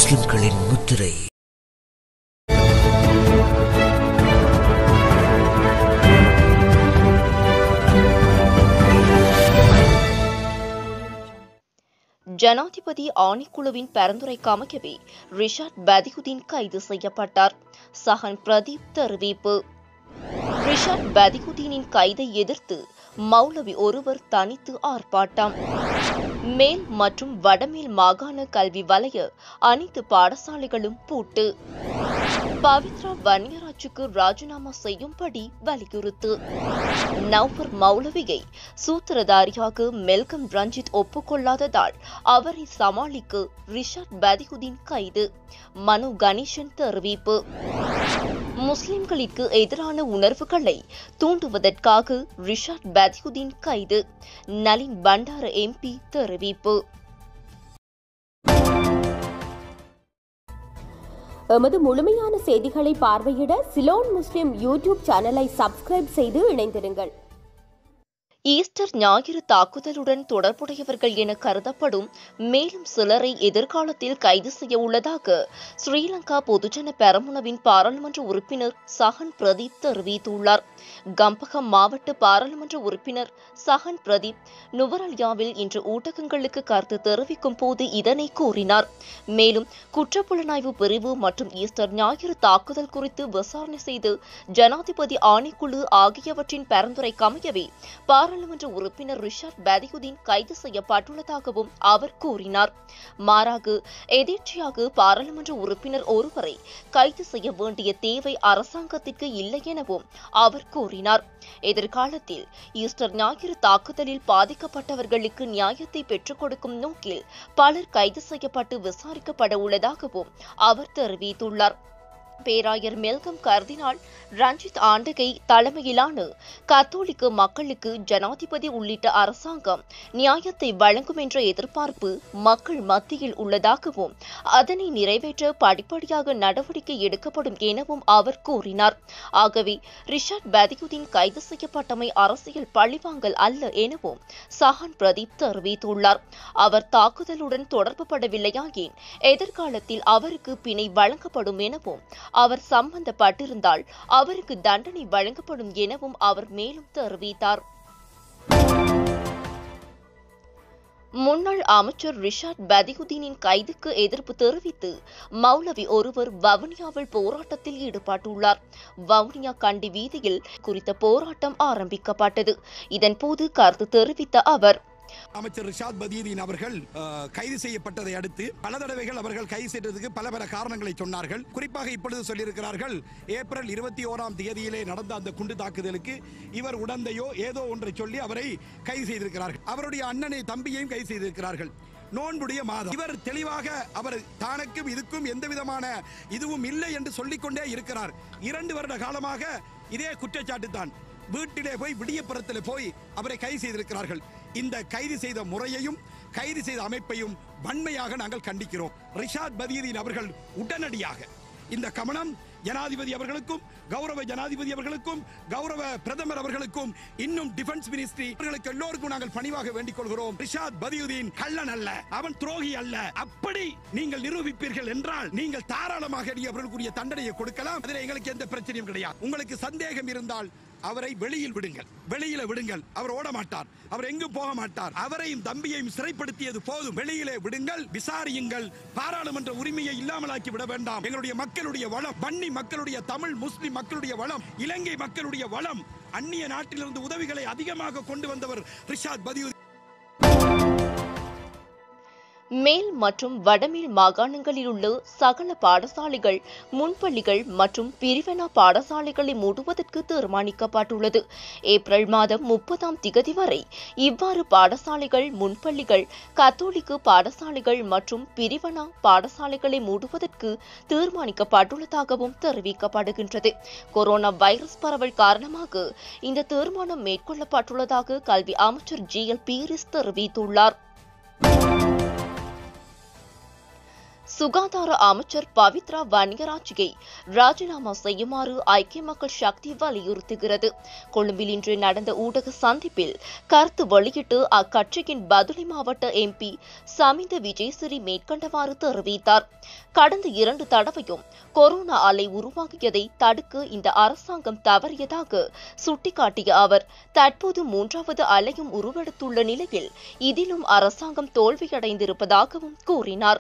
முஸ்லிம்களின் முத்திரை ஜனாதிபதி ஆணைக்குழுவின் பரிந்துரைக்கு அமைக்கவே ரிஷாட் பதிகுதீன் கைது செய்யப்பட்டார் சஹன் பிரதீப் தெரிவிப்பு ரிஷாட் பதிகுதீனின் கைதை எதிர்த்து மௌலவி ஒருவர் தனித்து ஆர்ப்பாட்டம் மேல் மற்றும் வடமேல் மாகாண கல்வி வலய அனைத்து பாடசாலைகளும் பூட்டு பவித்ரா வன்னியராஜுக்கு ராஜினாமா செய்யும்படி வலியுறுத்து நவ்பர் மௌலவியை சூத்திரதாரியாக மெல்கம் ரஞ்சித் ஒப்புக்கொள்ளாததால் அவரை சமாளிக்க ரிஷாட் பதிகுதீன் கைது மனு கணேசன் தெரிவிப்பு முஸ்லிம்களிற்கு எதிரான உணர்வுகளை தூண்டுவதற்காக ரிஷாட் பதிகுதீன் கைது நளின் பண்டார எம்பி தெரிவிப்பு எமது முழுமையான செய்திகளை பார்வையிட சிலோன் முஸ்லிம் யூடியூப் சேனலை சப்ஸ்கிரைப் செய்து இணைந்திருங்கள் ஈஸ்டர் ஞாயிறு தாக்குதலுடன் தொடர்புடையவர்கள் என கருதப்படும் மேலும் சிலரை எதிர்காலத்தில் கைது செய்ய உள்ளதாக ஸ்ரீலங்கா பொதுஜன பெரமுனவின் பாராளுமன்ற உறுப்பினர் சஹன் பிரதீப் தெரிவித்துள்ளார் கம்பகம் மாவட்ட பாராளுமன்ற உறுப்பினர் சஹன் பிரதீப் நுவரலியாவில் இன்று ஊடகங்களுக்கு கருத்து தெரிவிக்கும் போது இதனை கூறினார் மேலும் குற்றப்புலனாய்வு பிரிவு மற்றும் ஈஸ்டர் ஞாயிறு தாக்குதல் குறித்து விசாரணை செய்து ஜனாதிபதி ஆணைக்குழு ஆகியவற்றின் பரிந்துரைக்கு அமையவே பாராளுமன்ற உறுப்பினர் ரிஷாட் பதியுதீன் கைது செய்யப்பட்டுள்ளதாகவும் அவர் கூறினார் மாறாக எதேச்சையாக பாராளுமன்ற உறுப்பினர் ஒருவரை கைது செய்ய வேண்டிய தேவை அரசாங்கத்திற்கு இல்லை எனவும் அவர் கூறினார் எதிர்காலத்தில் ஈஸ்டர் ஞாயிறு தாக்குதலில் பாதிக்கப்பட்டவர்களுக்கு நியாயத்தை பெற்றுக் கொடுக்கும் நோக்கில் பலர் கைது செய்யப்பட்டு விசாரிக்கப்பட உள்ளதாகவும் அவர் தெரிவித்துள்ளார் பேராயர் மெல்கம் கர்தினால் ரஞ்சித் ஆண்டகை தலைமையிலான கத்தோலிக்க மக்களுக்கு ஜனாதிபதி உள்ளிட்ட அரசாங்கம் நியாயத்தை வழங்கும் என்ற எதிர்பார்ப்பு மக்கள் மத்தியில் உள்ளதாகவும் அதனை நிறைவேற்ற படிப்படியாக நடவடிக்கை எடுக்கப்படும் எனவும் அவர் கூறினார் ஆகவே ரிஷாட் பதியுதீன் கைது செய்யப்பட்டமை அரசியல் பழிவாங்கல் அல்ல எனவும் சஹான் பிரதீப் தெரிவித்துள்ளார் அவர் தாக்குதலுடன் தொடர்புபடவில்லையாயின் எதிர்காலத்தில் அவருக்கு பிணை வழங்கப்படும் எனவும் அவர் சம்பந்தப்பட்டிருந்தால் அவருக்கு தண்டனை வழங்கப்படும் எனவும் அவர் மேலும் தெரிவித்தார் முன்னாள் அமைச்சர் ரிஷாட் பதியுதீனின் கைதுக்கு எதிர்ப்பு தெரிவித்து மௌலவி ஒருவர் வவுனியாவில் போராட்டத்தில் ஈடுபட்டுள்ளார் வவுனியா கண்டி வீதியில் குறித்த போராட்டம் ஆரம்பிக்கப்பட்டது இதன்போது கருத்து தெரிவித்த அவர் அமைச்சர் ரிஷாத் பதீதீன் அவர்கள் அஹ், கைது செய்யப்பட்டதை அடுத்து பல தடவைகள் அவர்கள் கைது செய்ததுக்கு பல பல காரணங்களை சொன்னார்கள் குறிப்பாக இப்பொழுது சொல்லியிருக்கிறார்கள் ஏப்ரல் இருபத்தி ஓராம் தேதியிலே நடந்த அந்த குண்டு தாக்குதலுக்கு இவர் உடந்தையோ ஏதோ ஒன்றை சொல்லி அவரை கைது செய்திருக்கிறார்கள் அவருடைய அண்ணனை தம்பியையும் கைது செய்திருக்கிறார்கள் நோன்புடைய மாதம் இவர் தெளிவாக அவர் தானுக்கும் இதுக்கும் எந்த விதமான இதுவும் இல்லை என்று சொல்லிக்கொண்டே இருக்கிறார் இரண்டு வருட காலமாக இதே குற்றச்சாட்டு தான் வீட்டிலே போய் விடியப்புறத்தில் போய் அவரை கைது செய்திருக்கிறார்கள் இந்த கைது செய்த முறையையும் கைது செய்த அமைப்பையும் வன்மையாக நாங்கள் கண்டிக்கிறோம் ரிஷாத் பதீதீன் அவர்கள் உடனடியாக இந்த கமனம் ஜனாதிபதி அவர்களுக்கும் கௌரவ ஜனாதிபதி அவர்களுக்கும் கௌரவ பிரதமர் அவர்களுக்கும் இன்னும் டிஃபென்ஸ் மினிஸ்ட்ரி அவர்களுக்கு எல்லோருக்கும் நாங்கள் பணிவாக வேண்டிக் கொள்கிறோம் ரிஷாத் பதியுதீன் கள்ளன் அல்ல அவன் துரோகி அல்ல அப்படி நீங்கள் நிரூபிப்பீர்கள் என்றால் நீங்கள் தாராளமாக நீ அவர்களுக்குரிய தண்டனையை கொடுக்கலாம் அதில் எங்களுக்கு எந்த பிரச்சனையும் கிடையாது உங்களுக்கு சந்தேகம் இருந்தால் அவரை வெளியில் விடுங்கள் வெளியில விடுங்கள் அவர் ஓட மாட்டார் அவர் எங்கும் போக மாட்டார் அவரையும் தம்பியையும் சிறைப்படுத்தியது போதும் வெளியிலே விடுங்கள் விசாரியுங்கள் பாராளுமன்ற உரிமையை இல்லாமலாக்கி விட வேண்டாம் எங்களுடைய மக்களுடைய வளம் வன்னி மக்களுடைய தமிழ் முஸ்லிம் மக்களுடைய வளம் இலங்கை மக்களுடைய வளம் அந்நிய நாட்டிலிருந்து உதவிகளை அதிகமாக கொண்டு வந்தவர் ரிஷாத் பதியுதீன் மேல் மற்றும் வடமேல் மாகாணங்களில் உள்ள சகல பாடசாலைகள் முன்பள்ளிகள் மற்றும் பிரிவனா பாடசாலைகளை மூடுவதற்கு தீர்மானிக்கப்பட்டுள்ளது ஏப்ரல் மாதம் முப்பதாம் திகதி வரை இவ்வாறு பாடசாலைகள் முன்பள்ளிகள் கத்தோலிக்க பாடசாலைகள் மற்றும் பிரிவனா பாடசாலைகளை மூடுவதற்கு தீர்மானிக்கப்பட்டுள்ளதாகவும் தெரிவிக்கப்படுகின்றது கொரோனா வைரஸ் பரவல் காரணமாக இந்த தீர்மானம் மேற்கொள்ளப்பட்டுள்ளதாக கல்வி அமைச்சர் ஜி எல் பீரிஸ் தெரிவித்துள்ளார் சுகாதார அமைச்சர் பவித்ரா வன்னியராஜியை ராஜினாமா செய்யுமாறு ஐக்கிய மக்கள் சக்தி வலியுறுத்துகிறது கொழும்பில் இன்று நடந்த ஊடக சந்திப்பில் கருத்து வெளியிட்டு அக்கட்சியின் பதுளை மாவட்ட எம்பி சமிந்த விஜயசிறி மேற்கண்டவாறு தெரிவித்தார் கடந்த இரண்டு தடவையும் கொரோனா அலை உருவாகியதை தடுக்க இந்த அரசாங்கம் தவறியதாக சுட்டிக்காட்டிய அவர் தற்போது மூன்றாவது அலையும் உருவெடுத்துள்ள நிலையில் இதிலும் அரசாங்கம் தோல்வியடைந்திருப்பதாகவும் கூறினார்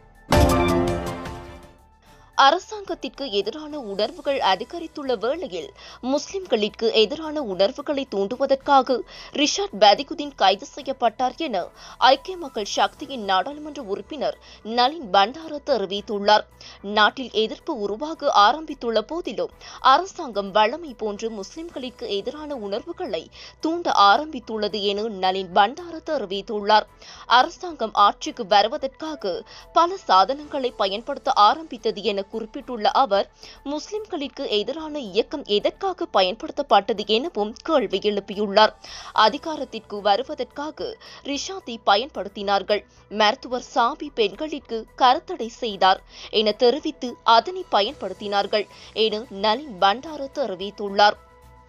அரசாங்கத்திற்கு எதிரான உணர்வுகள் அதிகரித்துள்ள வேளையில் முஸ்லிம்களிற்கு எதிரான உணர்வுகளை தூண்டுவதற்காக ரிஷாட் பதிகுதீன் கைது செய்யப்பட்டார் என ஐக்கிய மக்கள் சக்தியின் நாடாளுமன்ற உறுப்பினர் நளின் பண்டார தெரிவித்துள்ளார் நாட்டில் எதிர்ப்பு உருவாக ஆரம்பித்துள்ள போதிலும் அரசாங்கம் வழமை போன்று முஸ்லிம்களிற்கு எதிரான உணர்வுகளை தூண்ட ஆரம்பித்துள்ளது என நளின் பண்டார தெரிவித்துள்ளார் அரசாங்கம் ஆட்சிக்கு வருவதற்காக பல சாதனங்களை பயன்படுத்த ஆரம்பித்தது என குறிப்பிட்டுள்ள அவர் முஸ்லிம்களிற்கு எதிரான இயக்கம் எதற்காக பயன்படுத்தப்பட்டது எனவும் கேள்வி எழுப்பியுள்ளார் அதிகாரத்திற்கு வருவதற்காக ரிஷாத்தை பயன்படுத்தினார்கள் மருத்துவர் சாபி பெண்களிற்கு கருத்தடை செய்தார் என தெரிவித்து அதனை பயன்படுத்தினார்கள் என நளின் பண்டார தெரிவித்துள்ளார்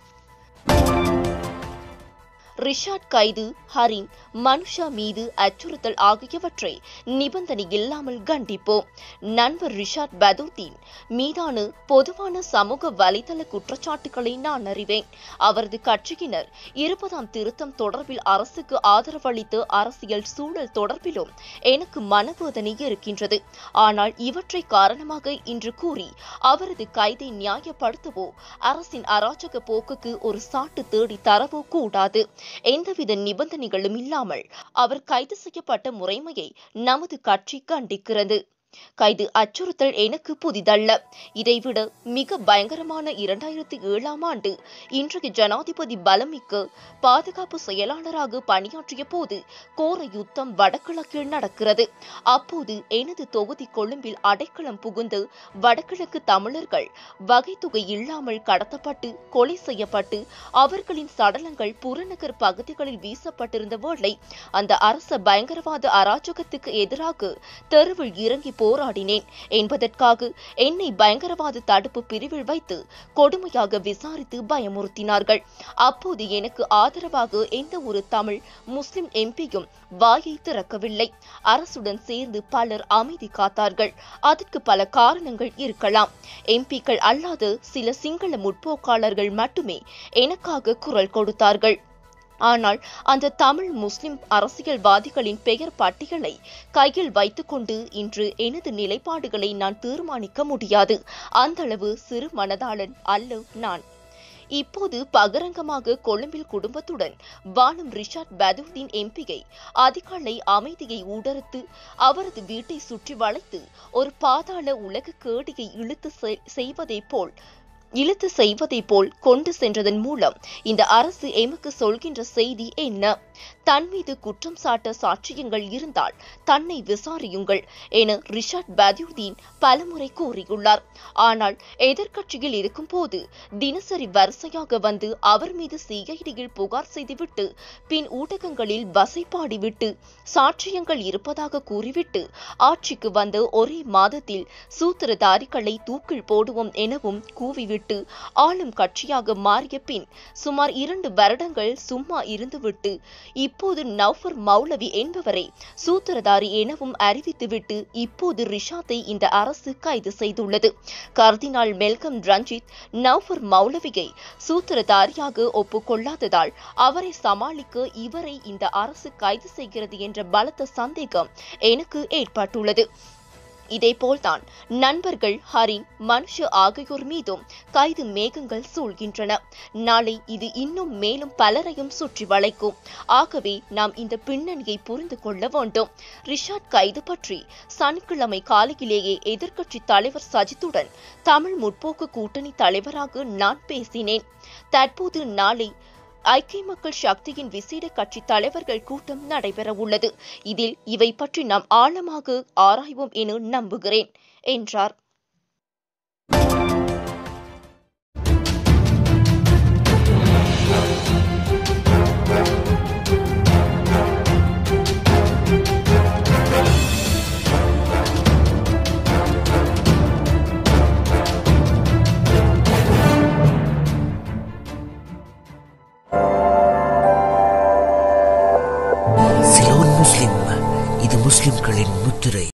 ரிஷாட் கைது ஹரின் மனுஷா மீது அச்சுறுத்தல் ஆகியவற்றை நிபந்தனை இல்லாமல் கண்டிப்போம் நண்பர் ரிஷாட் பதூதீன் மீதான பொதுவான சமூக வலைதள குற்றச்சாட்டுகளை நான் அறிவேன் அவரது கட்சியினர் இருபதாம் திருத்தம் தொடர்பில் அரசுக்கு ஆதரவளித்த அரசியல் சூழல் தொடர்பிலும் எனக்கு மனவேதனை இருக்கின்றது ஆனால் இவற்றை காரணமாக இன்று கூறி அவரது கைதை நியாயப்படுத்தவோ அரசின் அராஜக போக்குக்கு ஒரு சாட்டு தேடி தரவோ கூடாது எந்தவித நிபந்தனைகளும் இல்லாமல் அவர் கைது செய்யப்பட்ட முறைமையை நமது கட்சி கண்டிக்கிறது கைது அச்சுறுத்தல் எனக்கு புதிதல்ல இதைவிட மிக பயங்கரமான இரண்டாயிரத்தி ஏழாம் ஆண்டு இன்றைய ஜனாதிபதி பலமிக்க பாதுகாப்பு செயலாளராக பணியாற்றிய போது கோர யுத்தம் வடகிழக்கில் நடக்கிறது அப்போது எனது தொகுதி கொழும்பில் அடைக்கலம் புகுந்து வடகிழக்கு தமிழர்கள் வகைத்தொகை இல்லாமல் கடத்தப்பட்டு கொலை செய்யப்பட்டு அவர்களின் சடலங்கள் புறநகர் பகுதிகளில் வீசப்பட்டிருந்த வேளை அந்த அரச பயங்கரவாத அராஜகத்துக்கு எதிராக தெருவில் இறங்கி போராடினேன் என்பதற்காக என்னை பயங்கரவாத தடுப்பு பிரிவில் வைத்து கொடுமையாக விசாரித்து பயமுறுத்தினார்கள் அப்போது எனக்கு ஆதரவாக எந்த ஒரு தமிழ் முஸ்லிம் எம்பியும் வாயை திறக்கவில்லை அரசுடன் சேர்ந்து பலர் அமைதி காத்தார்கள் அதற்கு பல காரணங்கள் இருக்கலாம் எம்பிக்கள் அல்லாத சில சிங்கள முற்போக்காளர்கள் மட்டுமே எனக்காக குரல் கொடுத்தார்கள் ஆனால் அந்த தமிழ் முஸ்லிம் அரசியல்வாதிகளின் பெயர் பட்டியலை கையில் வைத்துக்கொண்டு இன்று எனது நிலைப்பாடுகளை நான் தீர்மானிக்க முடியாது அந்தளவு சிறு மனதாளன் அல்ல நான் இப்போது பகிரங்கமாக கொழும்பில் குடும்பத்துடன் வாழும் ரிஷாட் பதுதீன் எம்பியை அதிகாலை அமைதியை ஊடறுத்து அவரது வீட்டை சுற்றி வளைத்து ஒரு பாதாள உலக கேடியை இழுத்து செ- செய்வதைப் போல் இழுத்து செய்வதைப் போல் கொண்டு சென்றதன் மூலம் இந்த அரசு எமக்கு சொல்கின்ற செய்தி என்ன தன் மீது குற்றம் சாட்ட சாட்சியங்கள் இருந்தால் தன்னை விசாரியுங்கள் என ரிஷாட் பத்யுதீன் பலமுறை கூறியுள்ளார் ஆனால் எதிர்க்கட்சியில் இருக்கும்போது தினசரி வரிசையாக வந்து அவர் மீது சிஐடியில் புகார் செய்துவிட்டு பின் ஊடகங்களில் வசைபாடிவிட்டு சாட்சியங்கள் இருப்பதாக கூறிவிட்டு ஆட்சிக்கு வந்த ஒரே மாதத்தில் சூத்திரதாரிகளை தூக்கில் போடுவோம் எனவும் கூவிவிட்டு ஆளும் கட்சியாக மாறிய பின் சுமார் இரண்டு வருடங்கள் சும்மா இருந்துவிட்டு இப்போது நௌஃபர் மௌலவி என்பவரை சூத்திரதாரி எனவும் அறிவித்துவிட்டு இப்போது ரிஷாத்தை இந்த அரசு கைது செய்துள்ளது கர்தினால் மெல்கம் ரஞ்சித் நௌஃபர் மௌலவியை சூத்திரதாரியாக ஒப்புக்கொள்ளாததால் அவரை சமாளிக்க இவரை இந்த அரசு கைது செய்கிறது என்ற பலத்த சந்தேகம் எனக்கு ஏற்பட்டுள்ளது இதேபோல்தான் நண்பர்கள் ஹரின் மனுஷ ஆகியோர் மீதும் கைது மேகங்கள் சூழ்கின்றன நாளை இது இன்னும் மேலும் பலரையும் சுற்றி வளைக்கும் ஆகவே நாம் இந்த பின்னணியை புரிந்து கொள்ள வேண்டும் ரிஷாட் கைது பற்றி சனிக்கிழமை காலையிலேயே எதிர்க்கட்சி தலைவர் சஜித்துடன் தமிழ் முற்போக்கு கூட்டணி தலைவராக நான் பேசினேன் தற்போது நாளை ஐக்கிய மக்கள் சக்தியின் விசேட கட்சி தலைவர்கள் கூட்டம் நடைபெற உள்ளது இதில் இவை பற்றி நாம் ஆழமாக ஆராய்வோம் என நம்புகிறேன் என்றார் முஸ்லிம் இது முஸ்லிம்களின் முத்திரை